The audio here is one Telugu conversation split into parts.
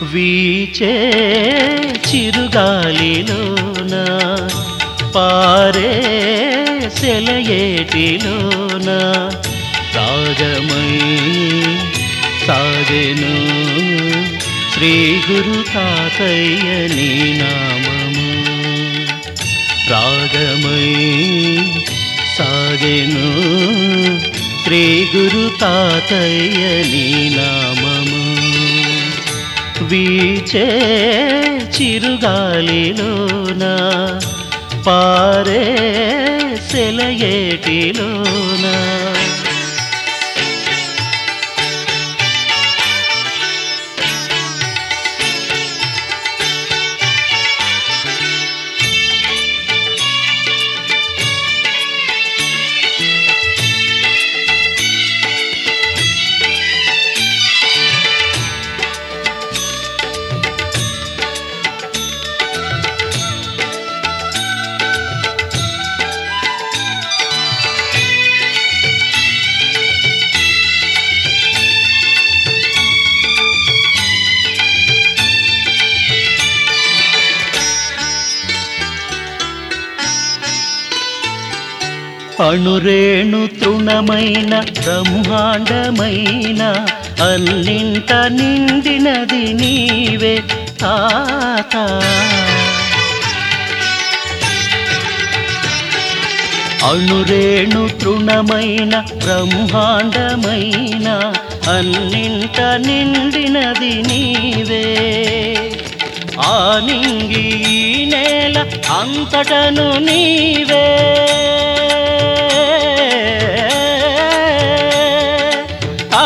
వీచే చిరుగాలిలోన పారే సెలయేటిలోన రాగమై సాగెను శ్రీ గురు తాతయ్య నీ నామము రాగమై సాగెను శ్రీ గురు తాతయ్య నీ నామము వీచే చిరుగాలిలోన పారే సెలయేటిలోన అణురేణు తృణమైన బ్రహ్మాండమైన అన్నింట నిండినది నీవే తాత అణురేణు తృణమైన బ్రహ్మాండమైన అన్నింట నిండినది నీవే ఆనింగి ఈ నేల అంతటను నీవే ఆ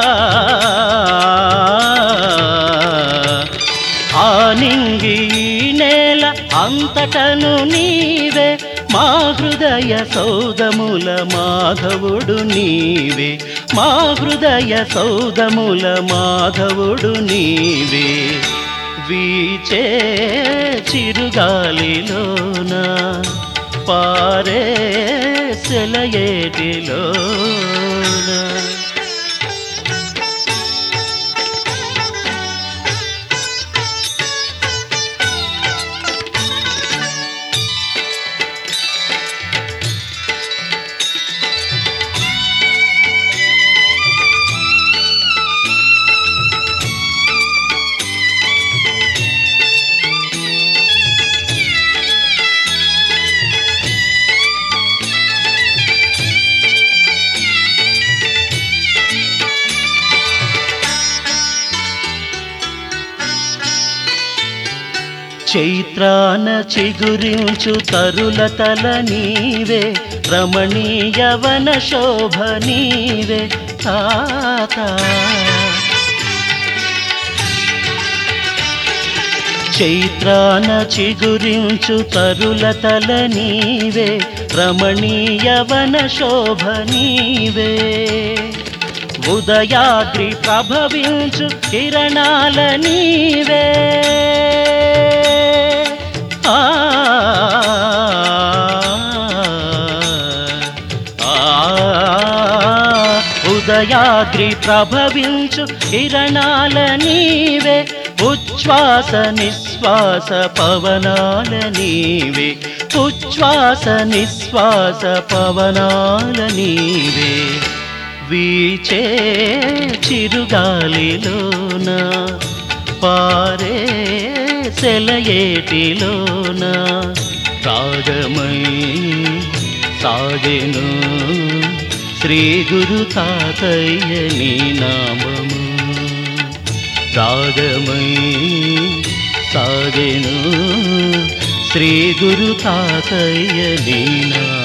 ఆనింగి ఈ నేల అంతటను నీవే మా హృదయ సౌదముల మాధవుడు నీవే మా హృదయ సౌదముల మాధవుడు నీవే వీచే చిరుగాలిలోన పారే సెలయేటిలోన చైత్రాన చిగురించు తరుల తల నీవే రమణీయవన శోభ నీవే తాత చైత్రాన చిగురించు తరుల తల నీవే రమణీయవన శోభ నీవే ఉదయాగ్రి ప్రభవించు కిరణాల నీవే ఆ ఆ, ఉదయాగ్రి ప్రభవించు కిరణాల నీవే ఉచ్ఛ్వాస నిశ్వాస పవనాల నీవే ఉచ్ఛ్వాస నిశ్వాస పవనాల నీవే వీచే చిరుగాలిలోన పారే సెలయేటిలోన రాగమై సాగెను శ్రీ గురు తాతయ్య నీ నామము రాగమై సాగెను శ్రీ గురు తాతయ్య నీ నామము